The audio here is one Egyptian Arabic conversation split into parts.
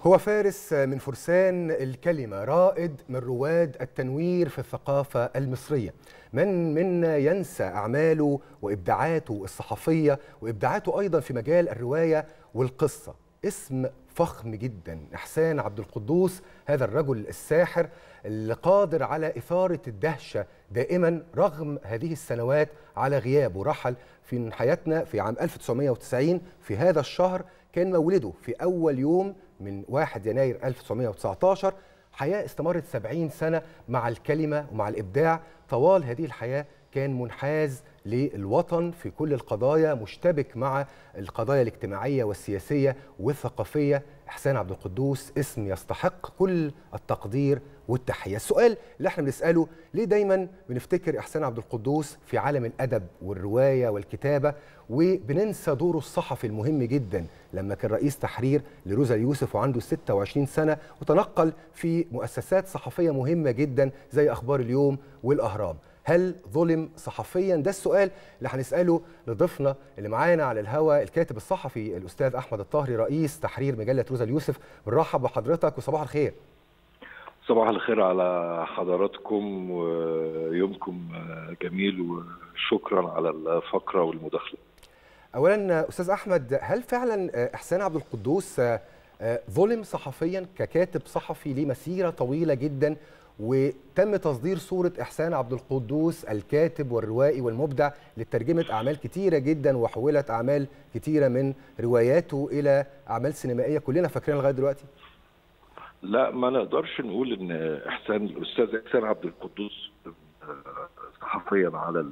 هو فارس من فرسان الكلمة رائد من رواد التنوير في الثقافة المصرية من منا ينسى أعماله وإبداعاته الصحفية وإبداعاته أيضا في مجال الرواية والقصة اسم فخم جدا إحسان عبد القدوس هذا الرجل الساحر اللي قادر على إثارة الدهشة دائما رغم هذه السنوات على غيابه رحل في حياتنا في عام 1990 في هذا الشهر كان مولده في أول يوم من 1 يناير 1919 حياة استمرت 70 سنة مع الكلمة ومع الإبداع طوال هذه الحياة كان منحاز للوطن في كل القضايا مشتبك مع القضايا الاجتماعية والسياسية والثقافية إحسان عبد القدوس اسم يستحق كل التقدير والتحية السؤال اللي احنا بنسأله ليه دايما بنفتكر إحسان عبد القدوس في عالم الأدب والرواية والكتابة وبننسى دوره الصحفي المهم جدا لما كان رئيس تحرير لروزا اليوسف وعنده 26 سنة وتنقل في مؤسسات صحفية مهمة جدا زي أخبار اليوم والأهرام هل ظلم صحفيا ده السؤال اللي هنساله لضيفنا اللي معانا على الهواء الكاتب الصحفي الاستاذ احمد الطاهري رئيس تحرير مجله روزا اليوسف بنرحب بحضرتك وصباح الخير صباح الخير على حضراتكم ويومكم جميل وشكرا على الفقره والمداخله اولا استاذ احمد هل فعلا احسان عبد القدوس ظلم صحفيا ككاتب صحفي ليه مسيره طويله جدا وتم تصدير صورة إحسان عبد القدوس الكاتب والروائي والمبدع لترجمة أعمال كتيرة جدا وحولت أعمال كتيرة من رواياته إلى أعمال سينمائية كلنا فاكرين لغاية دلوقتي لا ما نقدرش نقول ان احسان الاستاذ احسان عبد القدوس صحفيا على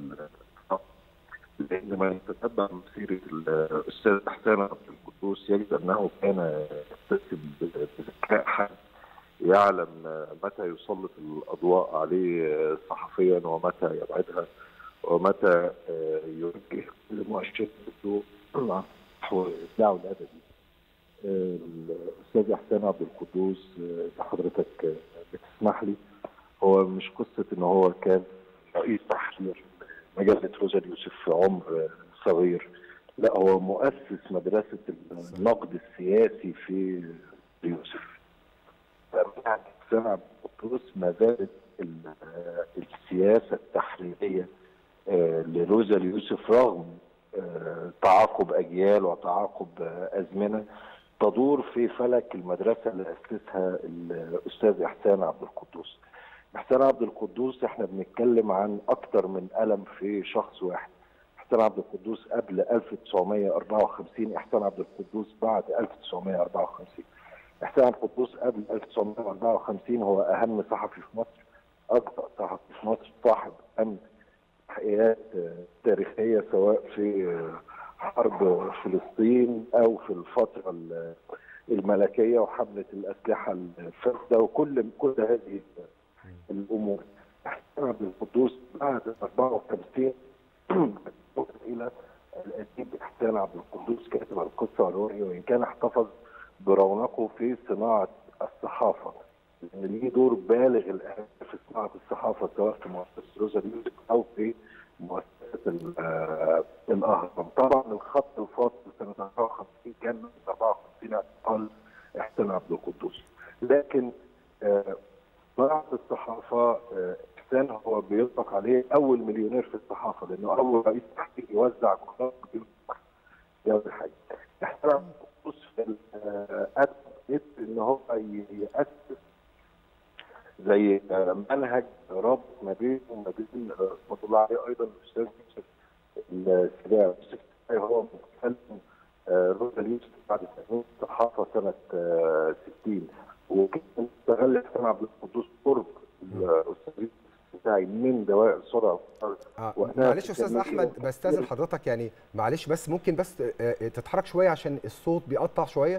لان ما يتتبع مسيره الاستاذ احسان عبد القدوس يجد انه كان يتسم بذكاء حاد يعلم متى يسلط الاضواء عليه صحفيا ومتى يبعدها ومتى يوجه كل مؤشرات الضوء نحو ابداعه الادبي. الاستاذ احسان عبد القدوس اذا حضرتك بتسمح لي هو مش قصه ان هو كان رئيس تحرير مجله روزا اليوسف في عمر صغير لا هو مؤسس مدرسه النقد السياسي في يوسف حسام عبد القدوس ما زالت السياسه التحريريه لروزا اليوسف رغم تعاقب اجيال وتعاقب ازمنه تدور في فلك المدرسه اللي اسسها الاستاذ احسان عبد القدوس. احسان عبد القدوس احنا بنتكلم عن اكثر من قلم في شخص واحد. احسان عبد القدوس قبل 1954 احسان عبد القدوس بعد 1954. احسان عبد القدوس قبل 1954 هو اهم صحفي في مصر اكثر صحفي في مصر صاحب امن تحقيقات تاريخيه سواء في حرب فلسطين او في الفتره الملكيه وحمله الاسلحه الفاسده وكل كل هذه الامور احسان عبد القدوس بعد 54 الى الاديب احسان عبد القدوس كاتب القصه والروايه وان كان احتفظ برونقه في صناعه الصحافه لان ليه دور بالغ الان في صناعه الصحافه سواء في مؤسسه روزا ميوزك او في مؤسسه الاهرام طبعا الخط الفاصل سنه 54 كان من 54 اعتقال احسان عبد القدوس لكن صناعه الصحافه احسان هو بيطلق عليه اول مليونير في الصحافه لانه اول رئيس تحرير يوزع قناه دي اول حاجه احسان عبد القدوس في الادب قدر ان هو ياسس زي منهج رابط ما بينه وما بين رحمه الله عليه ايضا الاستاذ يوسف السباعي يوسف السباعي هو متكلم روزا اليوسف بعد تأمين الصحافه سنه 60 وكان استغل حسام عبد القدوس قرب الاستاذ يوسف السباعي من دوائر الصدى آه. معلش استاذ احمد بستاذن حضرتك يعني معلش بس ممكن بس تتحرك شويه عشان الصوت بيقطع شويه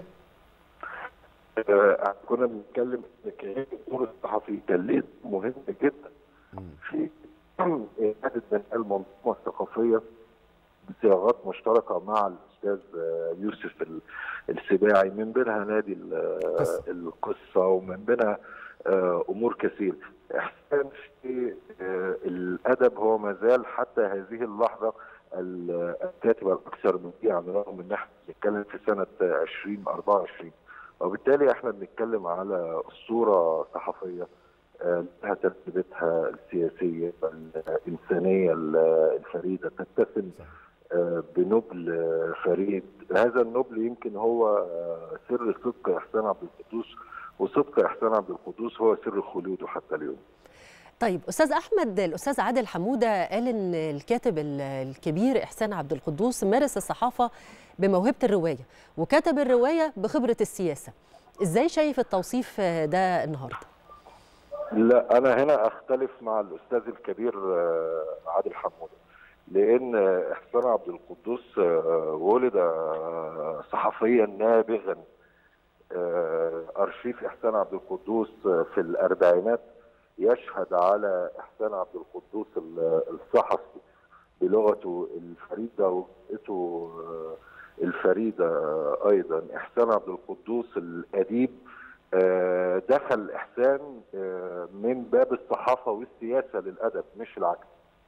آه كنا بنتكلم ان كيان الدور الصحفي كان ليه مهم جدا في اعاده بناء المنظومه الثقافيه بصياغات مشتركه مع الاستاذ يوسف السباعي من بينها نادي القصه, القصة ومن بينها امور كثيره. احسان في الادب هو ما زال حتى هذه اللحظه الكاتب الاكثر مبيعا رغم ان احنا بنتكلم في سنه 2024 وبالتالي احنا بنتكلم على اسطوره صحفيه آه، لها ترتيبتها السياسيه الانسانيه الفريده تتسم آه، بنبل آه، فريد هذا النبل يمكن هو آه، سر صدق احسان عبد القدوس وصدق احسان عبد القدوس هو سر خلوده حتى اليوم طيب استاذ احمد الاستاذ عادل حموده قال ان الكاتب ال- الكبير احسان عبد القدوس مارس الصحافه بموهبه الروايه وكتب الروايه بخبره السياسه ازاي شايف التوصيف ده النهارده لا انا هنا اختلف مع الاستاذ الكبير آه، عادل حموده لان آه، احسان عبد القدوس آه، ولد آه، صحفيا نابغا آه، ارشيف احسان عبد القدوس آه، في الاربعينات يشهد على احسان عبد القدوس ال- الصحفي بلغته الفريده ورؤيته آه، الفريده آه، ايضا احسان عبد القدوس الاديب آه، دخل احسان آه، من باب الصحافه والسياسه للادب مش العكس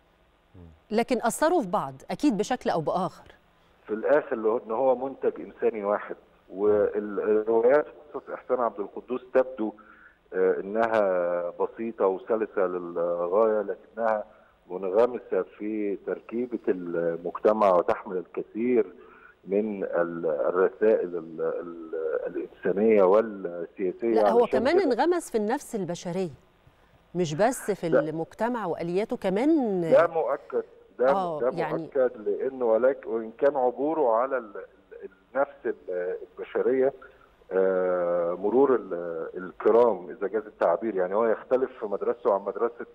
لكن اثروا في بعض اكيد بشكل او باخر في الاخر اللي هو ان هو منتج انساني واحد والروايات قصص احسان عبد القدوس تبدو آه، انها بسيطه وسلسه للغايه لكنها منغمسه في تركيبه المجتمع وتحمل الكثير من ال- الرسائل ال- ال- الانسانيه والسياسيه لا هو علشان كمان كده- انغمس في النفس البشريه مش بس في لا. المجتمع والياته كمان ده مؤكد ده آه، ده يعني- مؤكد لانه ولكن وان كان عبوره على ال- ال- النفس ال- البشريه آه، مرور ال- الكرام اذا جاز التعبير يعني هو يختلف في مدرسته عن مدرسه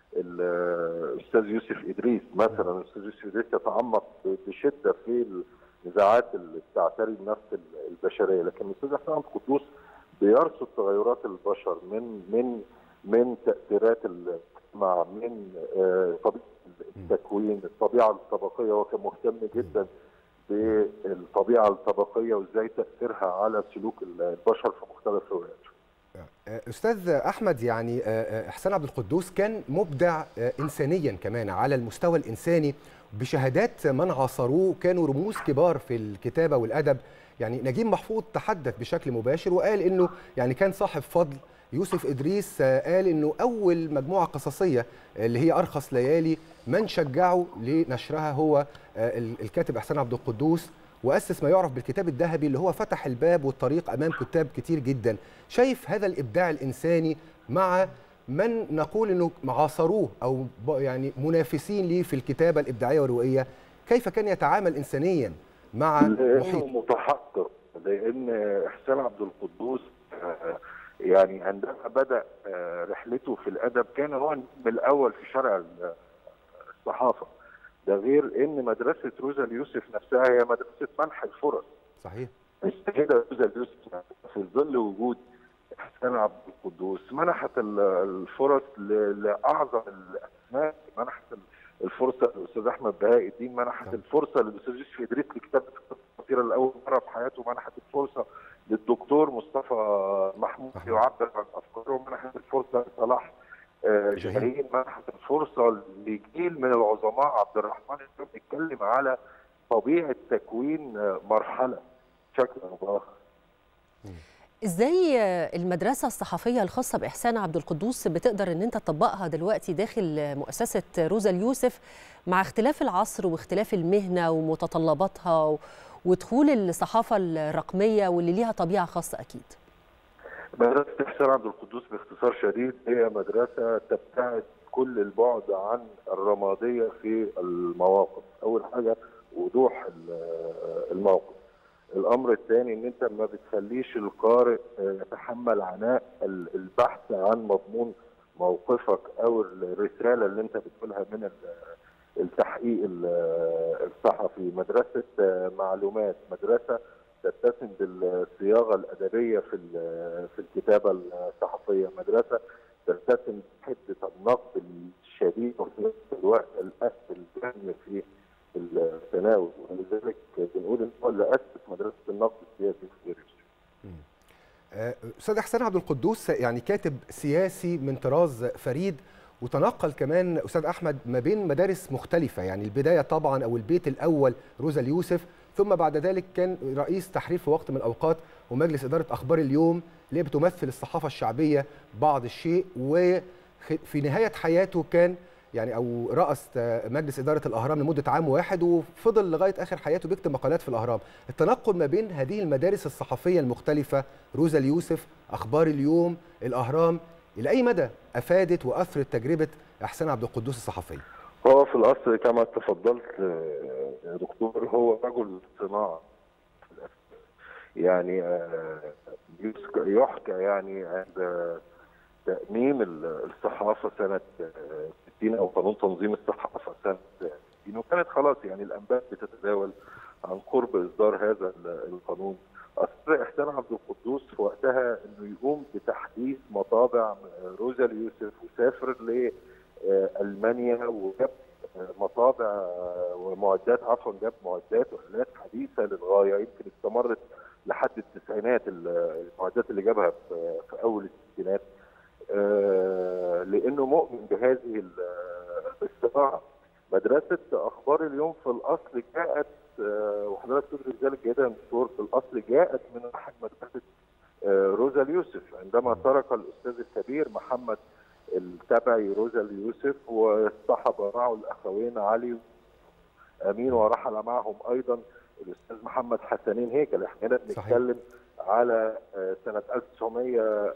ال- الاستاذ يوسف ادريس مثلا الاستاذ يوسف ادريس يتعمق ب- بشده في النزاعات اللي بتعتري النفس ال- البشريه لكن الاستاذ حسين عبد القدوس بيرصد تغيرات البشر من من من تاثيرات المجتمع من آه، طبيعه التكوين الطبيعه الطبقيه هو كان مهتم جدا بالطبيعه الطبقيه وازاي تاثيرها على سلوك البشر في مختلف رواياته استاذ احمد يعني احسان عبد القدوس كان مبدع انسانيا كمان على المستوى الانساني بشهادات من عاصروه كانوا رموز كبار في الكتابه والادب يعني نجيب محفوظ تحدث بشكل مباشر وقال انه يعني كان صاحب فضل يوسف ادريس قال انه اول مجموعه قصصيه اللي هي ارخص ليالي من شجعه لنشرها هو الكاتب احسان عبد القدوس واسس ما يعرف بالكتاب الذهبي اللي هو فتح الباب والطريق امام كتاب كتير جدا شايف هذا الابداع الانساني مع من نقول انه عاصروه او يعني منافسين ليه في الكتابه الابداعيه والروائيه كيف كان يتعامل انسانيا مع لانه متحقق لان احسان عبد القدوس يعني عندما بدا رحلته في الادب كان هو النجم الاول في شرع الصحافه ده غير ان مدرسه روزا اليوسف نفسها هي مدرسه منح الفرص صحيح السيده روزا اليوسف في ظل وجود احسان عبد القدوس منحت الفرص لاعظم الاسماء منحت الفرصه للاستاذ احمد بهاء الدين منحت الفرصه للاستاذ يوسف ادريس لكتابه القصيره لاول مره في حياته منحت الفرصه للدكتور مصطفى محمود يعبر عن افكاره منحت الفرصه لصلاح جاهين منحت الفرصه لجيل من العظماء عبد الرحمن بيتكلم على طبيعه تكوين مرحله بشكل او باخر ازاي المدرسه الصحفيه الخاصه باحسان عبد القدوس بتقدر ان انت تطبقها دلوقتي داخل مؤسسه روزا اليوسف مع اختلاف العصر واختلاف المهنه ومتطلباتها ودخول الصحافه الرقميه واللي ليها طبيعه خاصه اكيد مدرسه احسان عبد القدوس باختصار شديد هي مدرسه تبتعد كل البعد عن الرماديه في المواقف اول حاجه وضوح الموقف الامر الثاني ان انت ما بتخليش القارئ يتحمل عناء البحث عن مضمون موقفك او الرساله اللي انت بتقولها من التحقيق الصحفي مدرسه معلومات مدرسه تتسم بالصياغه الادبيه في في الكتابه الصحفيه مدرسه تتسم بحده النقد الشديد وفي نفس الوقت الاخذ الفهم في التناول ولذلك بنقول ان هو اللي اسس مدرسه النقد السياسي في غير استاذ احسان عبد القدوس يعني كاتب سياسي من طراز فريد وتنقل كمان استاذ احمد ما بين مدارس مختلفه يعني البدايه طبعا او البيت الاول روزا اليوسف ثم بعد ذلك كان رئيس تحرير في وقت من الاوقات ومجلس اداره اخبار اليوم اللي بتمثل الصحافه الشعبيه بعض الشيء وفي نهايه حياته كان يعني او راس مجلس اداره الاهرام لمده عام واحد وفضل لغايه اخر حياته بيكتب مقالات في الاهرام التنقل ما بين هذه المدارس الصحفيه المختلفه روزا اليوسف اخبار اليوم الاهرام الى اي مدى افادت واثرت تجربه احسان عبد القدوس الصحفيه هو في الاصل كما تفضلت يا دكتور هو رجل صناعه يعني يحكى يعني عند تأميم الصحافة سنة 60 أو قانون تنظيم الصحافة سنة 60 وكانت خلاص يعني الأنباء بتتداول عن قرب إصدار هذا القانون أصر إحسان عبد القدوس في وقتها إنه يقوم بتحديث مطابع روزا اليوسف وسافر لألمانيا وجاب مطابع ومعدات عفوا جاب معدات وآلات حديثة للغاية يمكن استمرت لحد التسعينات المعدات اللي جابها في أول الستينات لانه مؤمن بهذه الصناعه مدرسه اخبار اليوم في الاصل جاءت وحضرتك تدرك ذلك جيدا دكتور في الاصل جاءت من احد مدرسه روزا اليوسف عندما ترك الاستاذ الكبير محمد التبعي روزا اليوسف واصطحب معه الاخوين علي امين ورحل معهم ايضا الاستاذ محمد حسنين هيكل احنا بنتكلم على سنه 1900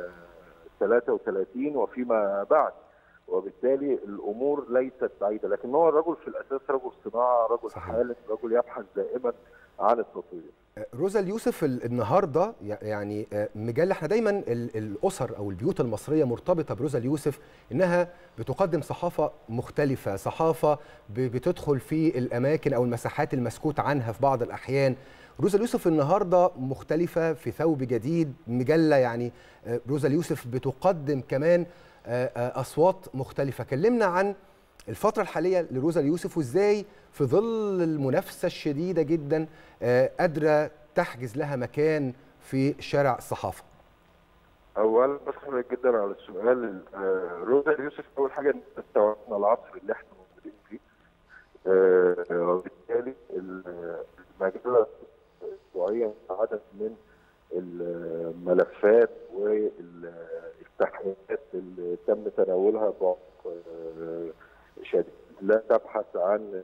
33 وفيما بعد وبالتالي الامور ليست بعيده لكن هو الرجل في الاساس رجل صناعه رجل حالم رجل يبحث دائما عن التطوير روزا اليوسف النهارده يعني مجله احنا دايما الاسر او البيوت المصريه مرتبطه بروزا اليوسف انها بتقدم صحافه مختلفه صحافه بتدخل في الاماكن او المساحات المسكوت عنها في بعض الاحيان روزا اليوسف النهارده مختلفه في ثوب جديد مجله يعني روزا اليوسف بتقدم كمان اصوات مختلفه كلمنا عن الفتره الحاليه لروزا اليوسف وازاي في ظل المنافسه الشديده جدا قادره تحجز لها مكان في شارع الصحافه اولا بشكرك جدا على السؤال روزا اليوسف اول حاجه استوعبنا العصر اللي احنا موجودين فيه وبالتالي المجله اسبوعيا عدد من الملفات والتحقيقات اللي تم تناولها بعمق شديد لا تبحث عن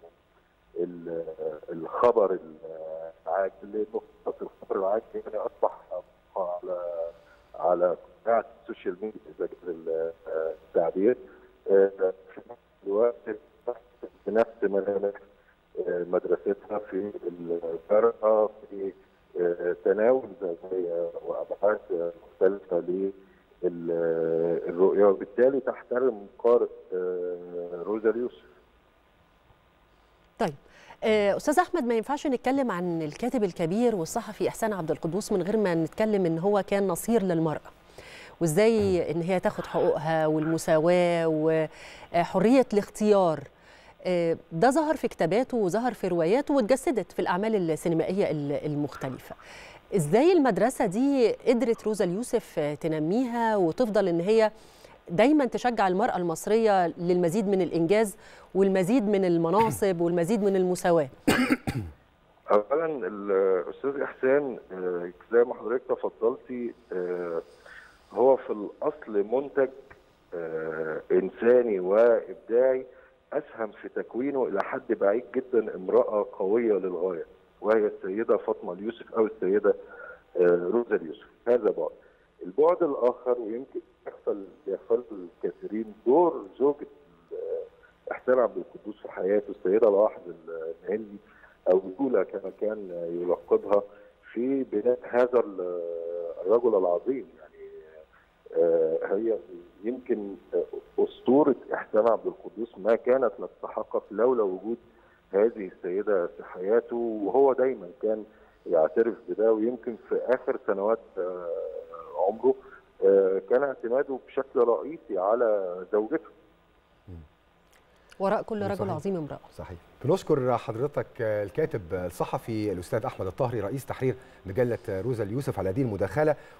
الخبر العاجل لانه الخبر العاجل يعني اصبح على على قناع السوشيال ميديا اذا كان التعبير في نفس الوقت بنفس ملامح مدرستها في الفرقه في تناول زوايا وابعاد مختلفه للرؤيه وبالتالي تحترم قارئ روزا اليوسف. طيب استاذ احمد ما ينفعش نتكلم عن الكاتب الكبير والصحفي احسان عبد القدوس من غير ما نتكلم ان هو كان نصير للمراه وازاي ان هي تاخد حقوقها والمساواه وحريه الاختيار ده ظهر في كتاباته وظهر في رواياته واتجسدت في الاعمال السينمائيه المختلفه ازاي المدرسه دي قدرت روزا اليوسف تنميها وتفضل ان هي دايما تشجع المراه المصريه للمزيد من الانجاز والمزيد من المناصب والمزيد من المساواه اولا الاستاذ احسان زي ما حضرتك تفضلتي هو في الاصل منتج انساني وابداعي اسهم في تكوينه الى حد بعيد جدا امراه قويه للغايه وهي السيده فاطمه اليوسف او السيده روزا اليوسف هذا بعد البعد الاخر ويمكن يحصل يحصل الكثيرين دور زوجة احسان عبد القدوس في حياته السيده لاحظ الهندي او الاولى كما كان يلقبها في بناء هذا الرجل العظيم يعني هي يمكن اسطوره احسان عبد القدوس ما كانت تتحقق لولا وجود هذه السيده في حياته وهو دايما كان يعترف بده ويمكن في اخر سنوات عمره كان اعتماده بشكل رئيسي على زوجته وراء كل رجل صحيح. عظيم امراه صحيح بنشكر حضرتك الكاتب الصحفي الاستاذ احمد الطاهري رئيس تحرير مجله روزا اليوسف على هذه المداخله